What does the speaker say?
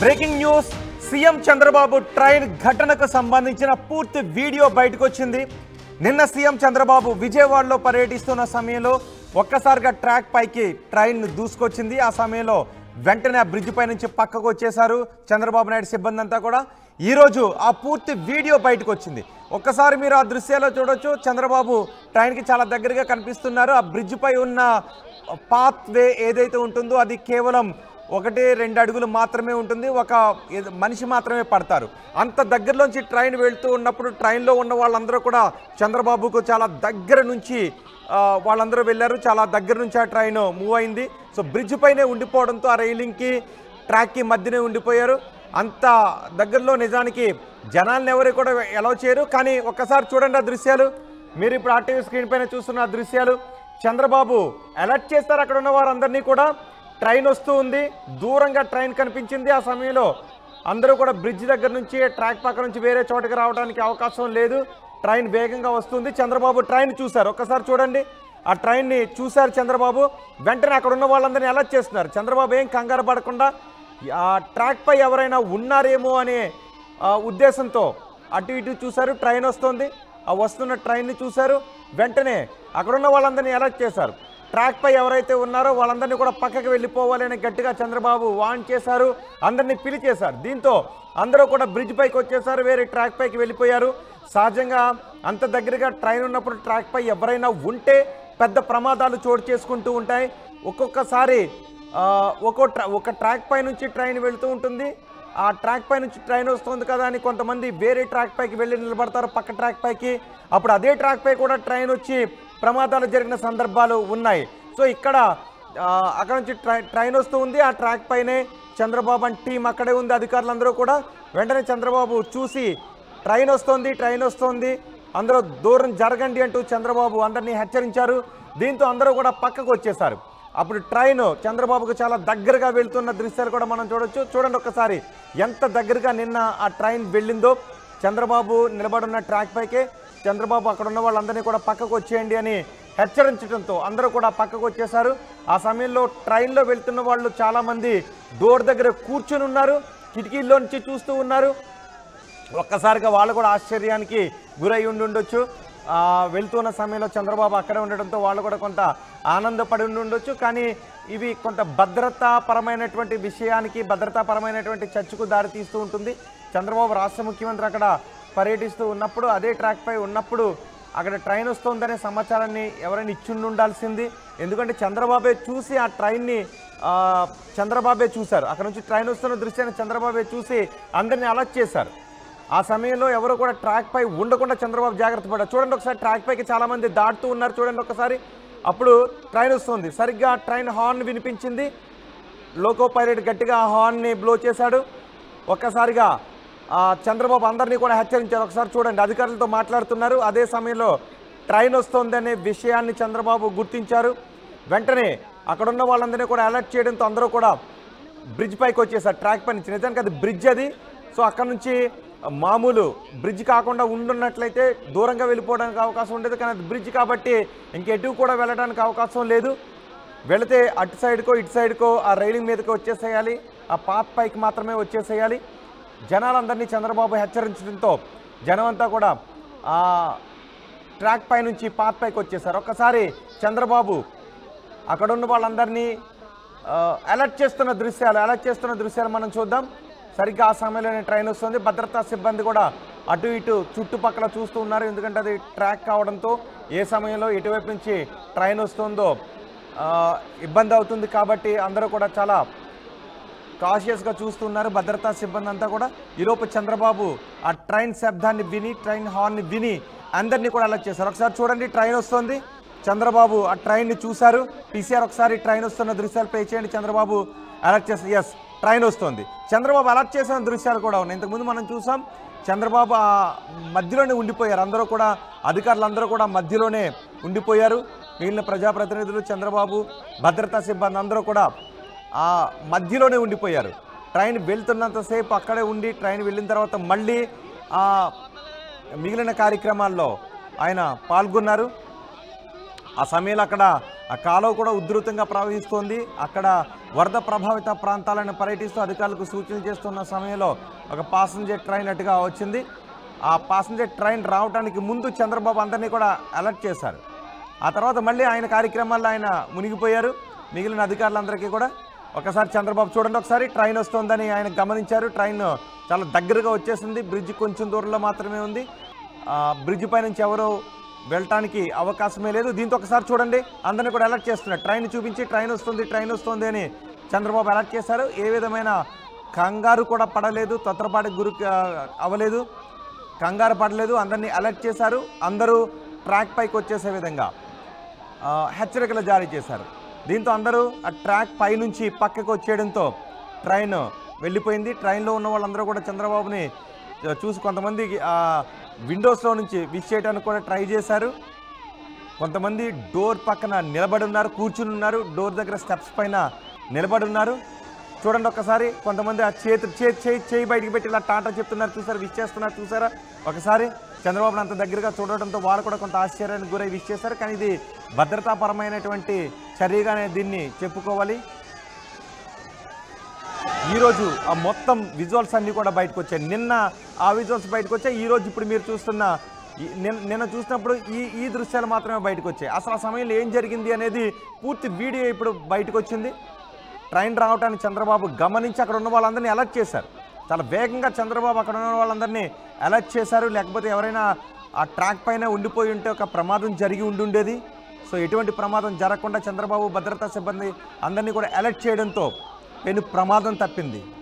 breaking news CM Chandrababu train ఘటనకు సంబంధించిన పూర్తి వీడియో బయటకు వచ్చింది నిన్న సీఎం చంద్రబాబు విజయవాడలో పర్యటిస్తున్న సమయంలో ఒక్కసారిగా ట్రాక్ పైకి ట్రైన్ దూసుకొచ్చింది ఆ సమయంలో వెంటనే ఆ బ్రిడ్జ్ పై నుంచి పక్కకు వచ్చేశారు చంద్రబాబు నాయుడు సిబ్బంది అంతా కూడా ఈరోజు ఆ పూర్తి వీడియో బయటకు వచ్చింది ఒక్కసారి మీరు ఆ దృశ్యాల్లో చూడొచ్చు చంద్రబాబు ట్రైన్కి చాలా దగ్గరగా కనిపిస్తున్నారు ఆ బ్రిడ్జ్ పై ఉన్న పాత్ వే ఏదైతే ఉంటుందో అది కేవలం ఒకటి రెండు అడుగులు మాత్రమే ఉంటుంది ఒక ఏద- మనిషి మాత్రమే పడతారు అంత దగ్గరలోంచి ట్రైన్ వెళ్తూ ఉన్నప్పుడు ట్రైన్లో ఉన్న వాళ్ళందరూ కూడా చంద్రబాబుకు చాలా దగ్గర నుంచి ఆ, వాళ్ళందరూ వెళ్ళారు చాలా దగ్గర నుంచి ఆ ట్రైన్ మూవ్ అయింది సో బ్రిడ్జ్ పైనే ఉండిపోవడంతో ఆ రైలింగ్కి ట్రాక్కి మధ్యనే ఉండిపోయారు అంత దగ్గరలో నిజానికి జనాల్ని ఎవరు కూడా ఎలా చేయరు కానీ ఒక్కసారి చూడండి ఆ దృశ్యాలు మీరు ఇప్పుడు ఆర్టీవీ స్క్రీన్ పైన చూస్తున్న ఆ దృశ్యాలు చంద్రబాబు అలర్ట్ చేస్తారు అక్కడ ఉన్న వారందరినీ కూడా ట్రైన్ వస్తూ ఉంది దూరంగా ట్రైన్ కనిపించింది ఆ సమయంలో అందరూ కూడా బ్రిడ్జ్ దగ్గర నుంచి ట్రాక్ పక్క నుంచి వేరే చోటకి రావడానికి అవకాశం లేదు ట్రైన్ వేగంగా వస్తుంది చంద్రబాబు ట్రైన్ చూశారు ఒక్కసారి చూడండి ఆ ట్రైన్ని చూశారు చంద్రబాబు వెంటనే అక్కడ ఉన్న వాళ్ళందరినీ అలర్ట్ చేస్తున్నారు చంద్రబాబు ఏం కంగారు పడకుండా ఆ ట్రాక్ పై ఎవరైనా ఉన్నారేమో అనే ఆ, ఉద్దేశంతో అటు ఇటు చూశారు ట్రైన్ వస్తుంది ఆ వస్తున్న ట్రైన్ని చూశారు వెంటనే అక్కడున్న వాళ్ళందరినీ అలర్ట్ చేశారు ట్రాక్ పై ఎవరైతే ఉన్నారో వాళ్ళందరినీ కూడా పక్కకి వెళ్ళిపోవాలి అని గట్టిగా చంద్రబాబు వాన్ చేశారు అందరినీ పిలిచేశారు దీంతో అందరూ కూడా బ్రిడ్జ్ పైకి వచ్చేసారు వేరే ట్రాక్ పైకి వెళ్ళిపోయారు సహజంగా అంత దగ్గరగా ట్రైన్ ఉన్నప్పుడు ట్రాక్ పై ఎవరైనా ఉంటే పెద్ద ప్రమాదాలు చోటు చేసుకుంటూ ఉంటాయి ఒక్కొక్కసారి ఆ, ఒక్కో ట్రా ఒక ట్రాక్ పై నుంచి ట్రైన్ వెళ్తూ ఉంటుంది ఆ ట్రాక్ పై నుంచి ట్రైన్ వస్తుంది కదా అని కొంతమంది వేరే ట్రాక్ పైకి వెళ్ళి నిలబడతారు పక్క ట్రాక్ పైకి అప్పుడు అదే ట్రాక్ పై కూడా ట్రైన్ వచ్చి ప్రమాదాలు జరిగిన సందర్భాలు ఉన్నాయి సో ఇక్కడ ఆ, అక్కడ నుంచి ట్రై- ట్రైన్ వస్తూ ఉంది ఆ ట్రాక్ పైనే చంద్రబాబు అండ్ టీం అక్కడే ఉంది అధికారులందరూ కూడా వెంటనే చంద్రబాబు చూసి ట్రైన్ వస్తోంది ట్రైన్ వస్తోంది అందరూ దూరం జరగండి అంటూ చంద్రబాబు అందరినీ హెచ్చరించారు దీంతో అందరూ కూడా పక్కకు వచ్చేసారు అప్పుడు ట్రైన్ చంద్రబాబుకు చాలా దగ్గరగా వెళ్తున్న దృశ్యాలు కూడా మనం చూడొచ్చు చూడండి ఒక్కసారి ఎంత దగ్గరగా నిన్న ఆ ట్రైన్ వెళ్ళిందో చంద్రబాబు నిలబడున్న ట్రాక్ పైకే చంద్రబాబు అక్కడ ఉన్న వాళ్ళందరినీ కూడా పక్కకు వచ్చేయండి అని హెచ్చరించడంతో అందరూ కూడా పక్కకు వచ్చేసారు ఆ సమయంలో ట్రైన్లో వెళ్తున్న వాళ్ళు చాలామంది డోర్ దగ్గర కూర్చుని ఉన్నారు కిటికీల్లో నుంచి చూస్తూ ఉన్నారు ఒక్కసారిగా వాళ్ళు కూడా ఆశ్చర్యానికి గురై ఉండి ఉండొచ్చు ఆ, వెళ్తున్న సమయంలో చంద్రబాబు అక్కడే ఉండడంతో వాళ్ళు కూడా కొంత ఆనందపడి ఉండి ఉండొచ్చు కానీ ఇవి కొంత భద్రతాపరమైనటువంటి విషయానికి భద్రతాపరమైనటువంటి చర్చకు దారి తీస్తూ ఉంటుంది చంద్రబాబు రాష్ట్ర ముఖ్యమంత్రి అక్కడ పర్యటిస్తూ ఉన్నప్పుడు అదే ట్రాక్ పై ఉన్నప్పుడు అక్కడ ట్రైన్ వస్తుందనే సమాచారాన్ని ఎవరైనా ఇచ్చుండి ఉండాల్సింది ఎందుకంటే చంద్రబాబే చూసి ఆ ట్రైన్ని ఆ, చంద్రబాబే చూశారు అక్కడ నుంచి ట్రైన్ వస్తున్న దృశ్యాన్ని చంద్రబాబే చూసి అందరినీ అలర్ట్ చేశారు ఆ సమయంలో ఎవరు కూడా ట్రాక్ పై ఉండకుండా చంద్రబాబు జాగ్రత్త పడ్డారు చూడండి ఒకసారి ట్రాక్ పైకి చాలా మంది దాటుతూ ఉన్నారు చూడండి ఒకసారి అప్పుడు ట్రైన్ వస్తుంది సరిగ్గా ట్రైన్ హార్న్ వినిపించింది లోకో పైలట్ గట్టిగా ఆ హార్న్ని బ్లో చేశాడు ఒక్కసారిగా ఆ, చంద్రబాబు అందరినీ కూడా హెచ్చరించారు ఒకసారి చూడండి అధికారులతో మాట్లాడుతున్నారు అదే సమయంలో ట్రైన్ వస్తోందనే విషయాన్ని చంద్రబాబు గుర్తించారు వెంటనే అక్కడున్న వాళ్ళందరినీ కూడా అలర్ట్ చేయడంతో అందరూ కూడా బ్రిడ్జ్ పైకి వచ్చేసారు ట్రాక్ పై నుంచి నిజానికి అది బ్రిడ్జ్ అది సో అక్కడ నుంచి మామూలు బ్రిడ్జ్ కాకుండా ఉండున్నట్లయితే దూరంగా వెళ్ళిపోవడానికి అవకాశం ఉండేది కానీ అది బ్రిడ్జ్ కాబట్టి ఇంకెటు కూడా వెళ్ళడానికి అవకాశం లేదు వెళితే అటు సైడ్కో ఇటు సైడ్కో ఆ రైలింగ్ మీదకి వచ్చేసేయాలి ఆ పాత్ పైకి మాత్రమే వచ్చేసేయాలి జనాలందరినీ చంద్రబాబు హెచ్చరించడంతో జనం అంతా కూడా ఆ ట్రాక్ పై నుంచి పాత్ పైకి వచ్చేసారు ఒక్కసారి చంద్రబాబు అక్కడ ఉన్న వాళ్ళందరినీ ఆ, అలర్ట్ చేస్తున్న దృశ్యాలు అలర్ట్ చేస్తున్న దృశ్యాలు మనం చూద్దాం సరిగ్గా ఆ సమయంలోనే ట్రైన్ వస్తుంది భద్రతా సిబ్బంది కూడా అటు ఇటు చుట్టుపక్కల చూస్తూ ఉన్నారు ఎందుకంటే అది ట్రాక్ కావడంతో ఏ సమయంలో ఎటువైపు నుంచి ట్రైన్ వస్తుందో ఆ, ఇబ్బంది అవుతుంది కాబట్టి అందరూ కూడా చాలా కాషియస్గా చూస్తున్నారు భద్రతా సిబ్బంది అంతా కూడా ఈలోపు చంద్రబాబు ఆ ట్రైన్ శబ్దాన్ని విని ట్రైన్ హార్న్ని విని అందరినీ కూడా అలర్ట్ చేశారు ఒకసారి చూడండి ట్రైన్ వస్తుంది చంద్రబాబు ఆ ట్రైన్ని చూశారు టీసీఆర్ ఒకసారి ట్రైన్ వస్తున్న దృశ్యాలు ప్లే చేయండి చంద్రబాబు అలర్ట్ చేస్తారు ఎస్ ట్రైన్ వస్తుంది చంద్రబాబు అలర్ట్ చేసిన దృశ్యాలు కూడా ఉన్నాయి ఇంతకుముందు మనం చూసాం చంద్రబాబు ఆ మధ్యలోనే ఉండిపోయారు అందరూ కూడా అధికారులు అందరూ కూడా మధ్యలోనే ఉండిపోయారు మిగిలిన ప్రజాప్రతినిధులు చంద్రబాబు భద్రతా సిబ్బంది అందరూ కూడా ఆ మధ్యలోనే ఉండిపోయారు ట్రైన్ వెళ్తున్నంతసేపు అక్కడే ఉండి ట్రైన్ వెళ్ళిన తర్వాత మళ్ళీ ఆ మిగిలిన కార్యక్రమాల్లో ఆయన పాల్గొన్నారు ఆ సమయంలో అక్కడ ఆ కాలువ కూడా ఉధృతంగా ప్రవహిస్తోంది అక్కడ వరద ప్రభావిత ప్రాంతాలను పర్యటిస్తూ అధికారులకు సూచనలు చేస్తున్న సమయంలో ఒక పాసింజర్ ట్రైన్ అటుగా వచ్చింది ఆ పాసింజర్ ట్రైన్ రావడానికి ముందు చంద్రబాబు అందరినీ కూడా అలర్ట్ చేశారు ఆ తర్వాత మళ్ళీ ఆయన కార్యక్రమాల్లో ఆయన మునిగిపోయారు మిగిలిన అధికారులందరికీ కూడా ఒకసారి చంద్రబాబు చూడండి ఒకసారి ట్రైన్ వస్తుందని ఆయన గమనించారు ట్రైన్ చాలా దగ్గరగా వచ్చేసింది బ్రిడ్జ్ కొంచెం దూరంలో మాత్రమే ఉంది ఆ బ్రిడ్జ్ పై నుంచి ఎవరు వెళ్ళటానికి అవకాశమే లేదు దీంతో ఒకసారి చూడండి అందరినీ కూడా అలర్ట్ చేస్తున్నారు ట్రైన్ చూపించి ట్రైన్ వస్తుంది ట్రైన్ వస్తుంది అని చంద్రబాబు అలర్ట్ చేశారు ఏ విధమైన కంగారు కూడా పడలేదు తొత్తరపాటి గురి ఆ, అవ్వలేదు కంగారు పడలేదు అందరినీ అలర్ట్ చేశారు అందరూ ట్రాక్ పైకి వచ్చేసే విధంగా ఆ, హెచ్చరికలు జారీ చేశారు దీంతో అందరూ ఆ ట్రాక్ పైనుంచి పక్కకు వచ్చేయడంతో ట్రైన్ వెళ్ళిపోయింది ట్రైన్లో ఉన్న వాళ్ళందరూ కూడా చంద్రబాబుని ఆ, చూసి కొంతమంది ఆ, విండోస్లో నుంచి విష్ చేయడానికి కూడా ట్రై చేశారు కొంతమంది డోర్ పక్కన నిలబడి ఉన్నారు కూర్చుని ఉన్నారు డోర్ దగ్గర స్టెప్స్ పైన నిలబడి ఉన్నారు చూడండి ఒక్కసారి కొంతమంది ఆ చేతి చేతి చేయి చేయి బయటికి పెట్టి ఇలా టాటా చెప్తున్నారు చూసారు విష్ చేస్తున్నారు చూసారా ఒకసారి చంద్రబాబును అంత దగ్గరగా చూడడంతో వాళ్ళు కూడా కొంత ఆశ్చర్యానికి గురై విష్ చేశారు కానీ ఇది భద్రతాపరమైనటువంటి చర్యగానే దీన్ని చెప్పుకోవాలి ఈరోజు ఆ మొత్తం విజువల్స్ అన్నీ కూడా బయటకు వచ్చాయి నిన్న ఆ విజువల్స్ బయటకు వచ్చాయి ఈ రోజు ఇప్పుడు మీరు చూస్తున్న ఈ- నిన్న నిన్న చూసినప్పుడు ఈ ఈ దృశ్యాలు మాత్రమే బయటకు వచ్చాయి అసలు ఆ సమయంలో ఏం జరిగింది అనేది పూర్తి వీడియో ఇప్పుడు బయటకు వచ్చింది ట్రైన్ రావటాన్ని చంద్రబాబు గమనించి అక్కడ ఉన్న వాళ్ళందరినీ అలర్ట్ చేశారు చాలా వేగంగా చంద్రబాబు అక్కడ ఉన్న వాళ్ళందరినీ అలర్ట్ చేశారు లేకపోతే ఎవరైనా ఆ ట్రాక్ పైన ఉండిపోయి ఉంటే ఒక ప్రమాదం జరిగి ఉండుండేది సో ఎటువంటి ప్రమాదం జరగకుండా చంద్రబాబు భద్రతా సిబ్బంది అందరినీ కూడా అలర్ట్ చేయడంతో పెను ప్రమాదం తప్పింది